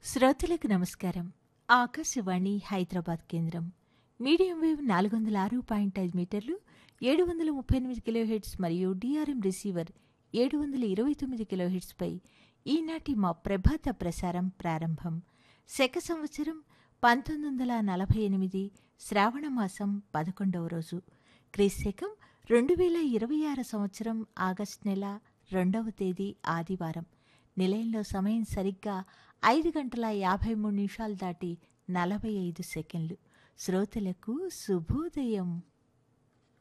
శ్రోతలకు నమస్కారం ఆకాశవాణి హైదరాబాద్ కేంద్రం మీడియం వేవ్ నాలుగు వందల ఆరు పాయింట్ ఐదు మీటర్లు ఏడు వందల ముప్పై ఎనిమిది కిలోహెడ్స్ మరియు డిఆర్ఎం రిసీవర్ ఏడు వందల ఇరవై తొమ్మిది కిలోహెడ్స్పై ఈనాటి మా ప్రభాత ప్రసారం ప్రారంభం శక సంవత్సరం పంతొమ్మిది వందల నలభై ఎనిమిది శ్రావణ మాసం పదకొండవ రోజు క్రీశకం రెండు వేల ఇరవై ఆరు సంవత్సరం ఆగస్టు నెల రెండవ తేదీ ఆదివారం నిలయంలో సమయం సరిగ్గా ఐదు గంటల యాభై మూడు నిమిషాలు దాటి నలభై ఐదు సెకండ్లు శ్రోతలకు శుభోదయం